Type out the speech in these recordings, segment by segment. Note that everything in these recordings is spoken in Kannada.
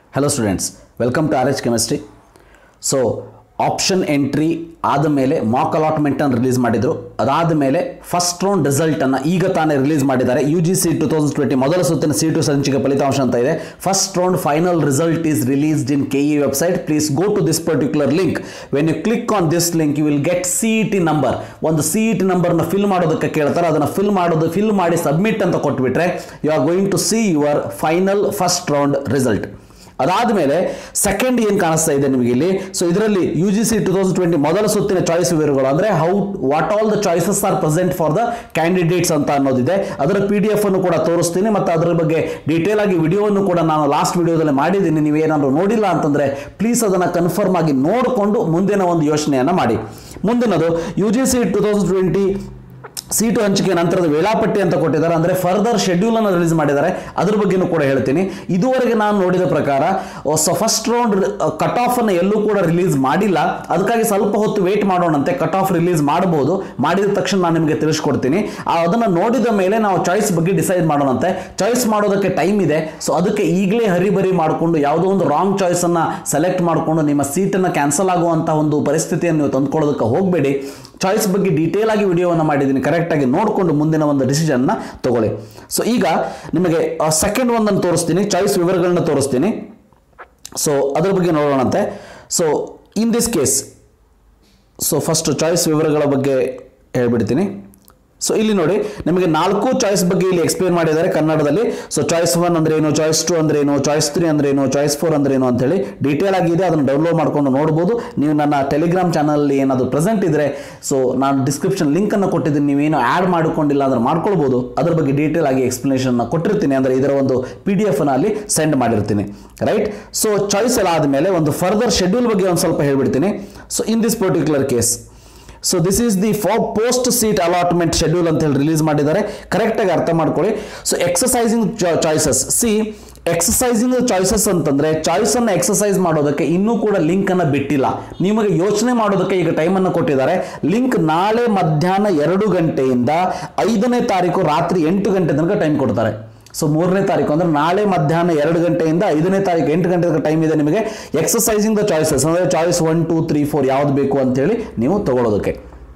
hello students welcome to R H chemistry so option entry ಆದಮೇಲೆ ಮಾಕ್ ಅಲಾಟ್ಮೆಂಟನ್ನು ರಿಲೀಸ್ ಮಾಡಿದರು ಅದಾದ ಮೇಲೆ ಫಸ್ಟ್ ರೌಂಡ್ ರಿಸಲ್ಟನ್ನು ಈಗ ತಾನೇ ರಿಲೀಸ್ ಮಾಡಿದ್ದಾರೆ U G C two thousand twenty ಮೊದಲ ಸುತ್ತಿನ ಸಿ ಟು ಸಂಚಿಕೆ ಫಲಿತಾಂಶ ಅಂತ ಇದೆ first round final result is released in K E website please go to this particular link when you click on this link you will get C E T number ಒಂದು ಸಿ ಇ ಟಿ ನಂಬರ್ನ ಫಿಲ್ ಮಾಡೋದಕ್ಕೆ ಕೇಳ್ತಾರೆ ಅದನ್ನು ಫಿಲ್ ಮಾಡೋದು ಫಿಲ್ ಮಾಡಿ ಸಬ್ಮಿಟ್ ಅಂತ ಕೊಟ್ಬಿಟ್ರೆ you are going to see your final first round result ಅದಾದಮೇಲೆ ಸೆಕೆಂಡ್ ಏನು ಕಾಣಿಸ್ತಾ ಇದೆ ನಿಮಗೆ ಇಲ್ಲಿ ಸೊ ಇದರಲ್ಲಿ U G C two thousand twenty ಮೊದಲ ಸುತ್ತಿನ ಚಾಯ್ಸ್ ವಿವರಗಳು ಅಂದರೆ how what all the choices are present for the candidates ಅಂತ ಅನ್ನೋದಿದೆ ಅದರ ಪಿ ಡಿ ಎಫ್ ಅನ್ನು ಕೂಡ ತೋರಿಸ್ತೀನಿ ಮತ್ತು ಅದರ ಬಗ್ಗೆ ಡೀಟೇಲ್ ಆಗಿ ವಿಡಿಯೋವನ್ನು ಕೂಡ ನಾನು ಲಾಸ್ಟ್ ವಿಡಿಯೋದಲ್ಲಿ ಮಾಡಿದ್ದೀನಿ ನೀವು ಏನಾದರೂ ನೋಡಿಲ್ಲ ಅಂತಂದರೆ ಪ್ಲೀಸ್ ಅದನ್ನು ಕನ್ಫರ್ಮ್ ಆಗಿ ನೋಡಿಕೊಂಡು ಮುಂದಿನ ಒಂದು ಯೋಚನೆಯನ್ನು ಮಾಡಿ ಮುಂದಿನದು U G C two thousand twenty seat ಹಂಚಿಕೆ ನಂತರದ ವೇಳಾಪಟ್ಟಿ ಅಂತ ಕೊಟ್ಟಿದ್ದಾರೆ ಅಂದರೆ ಫರ್ದರ್ ಶೆಡ್ಯೂಲ್ ಅನ್ನು ರಿಲೀಸ್ ಮಾಡಿದ್ದಾರೆ ಅದ್ರ ಬಗ್ಗೆನೂ ಕೂಡ ಹೇಳ್ತೀನಿ ಇದುವರೆಗೆ ನಾನು ನೋಡಿದ ಪ್ರಕಾರ so first round cut off ಅನ್ನು ಎಲ್ಲೂ ಕೂಡ ರಿಲೀಸ್ ಮಾಡಿಲ್ಲ ಅದಕ್ಕಾಗಿ ಸ್ವಲ್ಪ ಹೊತ್ತು ವೇಟ್ ಮಾಡೋಣಂತೆ ಕಟ್ ಆಫ್ ರಿಲೀಸ್ ಮಾಡಬಹುದು ಮಾಡಿದ ತಕ್ಷಣ ನಾನು ನಿಮಗೆ ತಿಳಿಸ್ಕೊಡ್ತೀನಿ ಆ ಅದನ್ನು ನೋಡಿದ ಮೇಲೆ ನಾವು ಚಾಯ್ಸ್ ಬಗ್ಗೆ ಡಿಸೈಡ್ ಮಾಡೋಣಂತೆ ಚಾಯ್ಸ್ ಮಾಡೋದಕ್ಕೆ ಟೈಮ್ ಇದೆ ಸೊ ಅದಕ್ಕೆ ಈಗಲೇ ಹರಿಬರಿ ಮಾಡಿಕೊಂಡು ಯಾವುದೋ ಒಂದು ರಾಂಗ್ ಚಾಯ್ಸನ್ನು ಸೆಲೆಕ್ಟ್ ಮಾಡಿಕೊಂಡು ನಿಮ್ಮ ಸೀಟನ್ನು ಕ್ಯಾನ್ಸಲ್ ಆಗುವಂಥ ಒಂದು ಪರಿಸ್ಥಿತಿಯನ್ನು ನೀವು ತಂದುಕೊಳ್ಳೋದಕ್ಕೆ ಹೋಗಬೇಡಿ ಚಾಯ್ಸ್ ಬಗ್ಗೆ ಡೀಟೇಲ್ ಆಗಿ ವಿಡಿಯೋವನ್ನು ಮಾಡಿದ್ದೀನಿ ಕರೆಕ್ಟಾಗಿ ನೋಡಿಕೊಂಡು ಮುಂದಿನ ಒಂದು ಡಿಸಿಷನ್ನ ತಗೊಳ್ಳಿ ಸೊ ಈಗ ನಿಮಗೆ ಸೆಕೆಂಡ್ ಒಂದನ್ನು ತೋರಿಸ್ತೀನಿ ಚಾಯ್ಸ್ ವಿವರಗಳನ್ನ ತೋರಿಸ್ತೀನಿ ಸೊ ಅದ್ರ ಬಗ್ಗೆ ನೋಡೋಣಂತೆ so in this case so first choice ವಿವರಗಳ ಬಗ್ಗೆ ಹೇಳ್ಬಿಡ್ತೀನಿ ಸೊ ಇಲ್ಲಿ ನೋಡಿ ನಿಮಗೆ ನಾಲ್ಕು ಚಾಯ್ಸ್ ಬಗ್ಗೆ ಇಲ್ಲಿ ಎಕ್ಸ್ಪ್ಲೇನ್ ಮಾಡಿದ್ದಾರೆ ಕನ್ನಡದಲ್ಲಿ ಸೊ ಚಾಯ್ಸ್ ಒನ್ ಅಂದ್ರೆ ಏನು ಚಾಯ್ಸ್ ಟು ಅಂದ್ರೆ ಏನು ಚಾಯ್ಸ್ ತ್ರೀ ಅಂದ್ರೆ ಏನು ಚಾಯ್ಸ್ ಫೋರ್ ಅಂದ್ರೆ ಏನು ಅಂತ ಹೇಳಿ ಡೀಟೇಲ್ ಆಗಿದೆ ಅದನ್ನು ಡೌನ್ಲೋಡ್ ಮಾಡ್ಕೊಂಡು ನೋಡ್ಬೋದು ನೀವು ನನ್ನ ಟೆಲಿಗ್ರಾಮ್ ಚಾನಲಲ್ಲಿ ಏನಾದರೂ ಪ್ರೆಸೆಂಟ್ ಇದ್ರೆ ಸೊ ನಾನು ಡಿಸ್ಕ್ರಿಪ್ಷನ್ ಲಿಂಕನ್ನು ಕೊಟ್ಟಿದ್ದೀನಿ ನೀವೇನು ಆ್ಯಡ್ ಮಾಡ್ಕೊಂಡಿಲ್ಲ ಅಂದ್ರೆ ಮಾಡ್ಕೊಳ್ಬೋದು ಅದ್ರ ಬಗ್ಗೆ ಡೀಟೇಲ್ ಆಗಿ ಎಕ್ಸ್ಪ್ಲನೇಷನ್ ಕೊಟ್ಟಿರ್ತೀನಿ ಅಂದರೆ ಇದರ ಒಂದು ಪಿ ಡಿ ಎಫ್ ಅಲ್ಲಿ ಸೆಂಡ್ ಮಾಡಿರ್ತೀನಿ ರೈಟ್ ಸೊ ಚಾಯ್ಸ್ ಎಲ್ಲ ಆದಮೇಲೆ ಒಂದು ಫರ್ದರ್ ಶೆಡ್ಯೂಲ್ ಬಗ್ಗೆ ಒಂದು ಸ್ವಲ್ಪ ಹೇಳ್ಬಿಡ್ತೀನಿ so in this particular case so this is the for post seat allotment schedule ಅಂತ ಹೇಳಿ ರಿಲೀಸ್ ಮಾಡಿದ್ದಾರೆ ಕರೆಕ್ಟಾಗಿ ಅರ್ಥ ಮಾಡ್ಕೊಳ್ಳಿ so exercising choices C exercising choices ಅಂತಂದ್ರೆ ಚಾಯ್ಸ್ ಅನ್ನು ಎಕ್ಸಸೈಸ್ ಮಾಡೋದಕ್ಕೆ ಇನ್ನೂ ಕೂಡ ಲಿಂಕ್ ಅನ್ನು ಬಿಟ್ಟಿಲ್ಲ ನಿಮಗೆ ಯೋಚನೆ ಮಾಡೋದಕ್ಕೆ ಈಗ ಟೈಮ್ ಅನ್ನು ಕೊಟ್ಟಿದ್ದಾರೆ ಲಿಂಕ್ ನಾಳೆ ಮಧ್ಯಾಹ್ನ ಎರಡು ಗಂಟೆಯಿಂದ ಐದನೇ ತಾರೀಕು ರಾತ್ರಿ ಎಂಟು ಗಂಟೆ ತನಕ ಟೈಮ್ ಕೊಡ್ತಾರೆ ಸೊ ಮೂರನೇ ತಾರೀಕು ಅಂದ್ರೆ ನಾಳೆ ಮಧ್ಯಾಹ್ನ ಎರಡು ಗಂಟೆಯಿಂದ ಐದನೇ ತಾರೀಕು ಎಂಟು ಗಂಟೆ ತನಕ ಟೈಮ್ ಇದೆ ನಿಮಗೆ ಎಕ್ಸಸೈಸಿಂಗ್ ದ ಚಾಯ್ಸಸ್ ಅಂದರೆ choice one two three four ಯಾವ್ದು ಬೇಕು ಅಂತೇಳಿ ನೀವು ತಗೊಳ್ಳೋದಕ್ಕೆ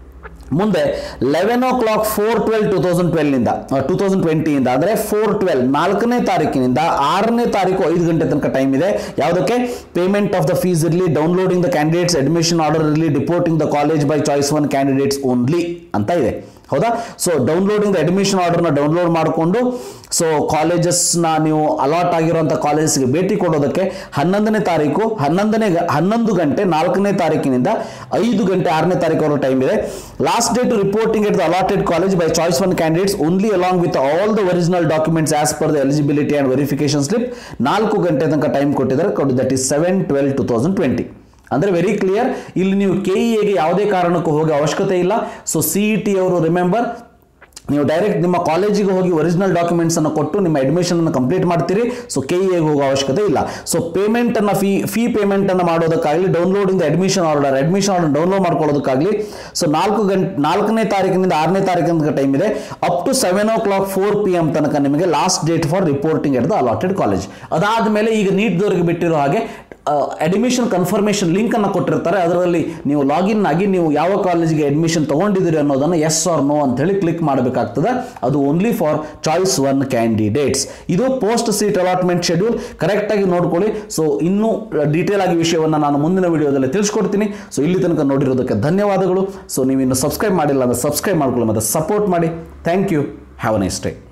ಮುಂದೆ eleven o'clock four twelve two thousand ಟ್ವೆಲ್ನಿಂದ ಟೂ ತೌಸಂಡ್ ಟ್ವೆಂಟಿಯಿಂದ ಅಂದರೆ ಫೋರ್ ಟ್ವೆಲ್ ನಾಲ್ಕನೇ ತಾರೀಕಿನಿಂದ ಆರನೇ ತಾರೀಕು ಐದು ಗಂಟೆ ತನಕ ಟೈಮ್ ಇದೆ ಯಾವುದಕ್ಕೆ ಪೇಮೆಂಟ್ ಆಫ್ ದ ಫೀಸ್ ಇರಲಿ downloading the candidates admission order ಇರಲಿ deporting the college by choice one candidates only ಅಂತ ಇದೆ ಹೌದಾ ಸೊ ಡೌನ್ಲೋಡಿಂಗ್ ದ ಅಡ್ಮಿಷನ್ ಆರ್ಡರ್ನ ಡೌನ್ಲೋಡ್ ಮಾಡಿಕೊಂಡು ಸೊ ಕಾಲೇಜಸ್ನ ನೀವು ಅಲಾಟ್ ಆಗಿರುವಂಥ ಕಾಲೇಜಸ್ಗೆ ಭೇಟಿ ಕೊಡೋದಕ್ಕೆ ಹನ್ನೊಂದನೇ ತಾರೀಕು ಹನ್ನೊಂದನೇ ಹನ್ನೊಂದು ಗಂಟೆ ನಾಲ್ಕನೇ ತಾರೀಕಿನಿಂದ ಐದು ಗಂಟೆ ಆರನೇ ತಾರೀಕು ಟೈಮ್ ಇದೆ last date reporting at the allotted college by choice one candidates only along with all the original documents as per the eligibility and verification slip ನಾಲ್ಕು ಗಂಟೆ ತನಕ ಟೈಮ್ ಕೊಟ್ಟಿದ್ದಾರೆ that is seven twelve two thousand twenty ಅಂದರೆ ವೆರಿ ಕ್ಲಿಯರ್ ಇಲ್ಲಿ ನೀವು ಕೆ ಇ ಎಗೆ ಯಾವುದೇ ಕಾರಣಕ್ಕೂ ಹೋಗೋ ಅವಶ್ಯಕತೆ ಇಲ್ಲ ಸೊ ಸಿ ಇ ಟಿ ಅವರು ರಿಮೆಂಬರ್ ನೀವು ಡೈರೆಕ್ಟ್ ನಿಮ್ಮ ಕಾಲೇಜಿಗೆ ಹೋಗಿ ಒರಿಜಿನಲ್ ಡಾಕ್ಯುಮೆಂಟ್ಸ್ ಅನ್ನು ಕೊಟ್ಟು ನಿಮ್ಮ ಅಡ್ಮಿಷನ್ ಅನ್ನು ಕಂಪ್ಲೀಟ್ ಮಾಡ್ತೀರಿ ಸೊ ಕೆ ಇ ಎಗೆ ಹೋಗೋ ಅವಶ್ಯಕತೆ ಇಲ್ಲ ಸೊ ಪೇಮೆಂಟ್ ಅನ್ನು ಫೀ ಫೀ ಪೇಮೆಂಟ್ ಅನ್ನು ಮಾಡೋದಕ್ಕಾಗಲಿ ಡೌನ್ಲೋಡಿಂದ admission order admission order download ಮಾಡ್ಕೊಳ್ಳೋದಕ್ಕಾಗಲಿ ಸೊ ನಾಲ್ಕು ಗಂಟೆ ನಾಲ್ಕನೇ ತಾರೀಕಿನಿಂದ ಆರನೇ ತಾರೀಕಿನ ಟೈಮ್ ಇದೆ up to seven o'clock four P M ತನಕ ನಿಮಗೆ last date for reporting at the allotted college ಅದಾದಮೇಲೆ ಈಗ ನೀಟ್ದವರಿಗೆ ಬಿಟ್ಟಿರೋ ಹಾಗೆ ಅಡ್ಮಿಷನ್ ಕನ್ಫರ್ಮೇಷನ್ ಲಿಂಕ್ ಅನ್ನು ಕೊಟ್ಟಿರ್ತಾರೆ ಅದರಲ್ಲಿ ನೀವು ಲಾಗಿನ್ ಆಗಿ ನೀವು ಯಾವ ಕಾಲೇಜಿಗೆ ಅಡ್ಮಿಷನ್ ತಗೊಂಡಿದ್ದೀರಿ ಅನ್ನೋದನ್ನು ಎಸ್ ಆರ್ ನೋ ಅಂತ ಹೇಳಿ ಕ್ಲಿಕ್ ಮಾಡಬೇಕಾಗ್ತದೆ ಅದು only for choice one candidates ಇದು ಪೋಸ್ಟ್ ಸೀಟ್ ಅಲಾಟ್ಮೆಂಟ್ ಶೆಡ್ಯೂಲ್ ಕರೆಕ್ಟಾಗಿ ನೋಡ್ಕೊಳ್ಳಿ ಸೊ ಇನ್ನೂ ಡೀಟೇಲ್ ಆಗಿ ವಿಷಯವನ್ನು ನಾನು ಮುಂದಿನ ವಿಡಿಯೋದಲ್ಲಿ ತಿಳಿಸ್ಕೊಡ್ತೀನಿ ಸೊ ಇಲ್ಲಿ ತನಕ ನೋಡಿರೋದಕ್ಕೆ ಧನ್ಯವಾದಗಳು ಸೊ ನೀವು ಇನ್ನು ಸಬ್ಸ್ಕ್ರೈಬ್ ಮಾಡಿಲ್ಲ ಅಂದರೆ ಸಬ್ಸ್ಕ್ರೈಬ್ ಮಾಡ್ಕೊಳ್ಳಿ ಮತ್ತು ಸಪೋರ್ಟ್ ಮಾಡಿ thank you have a nice day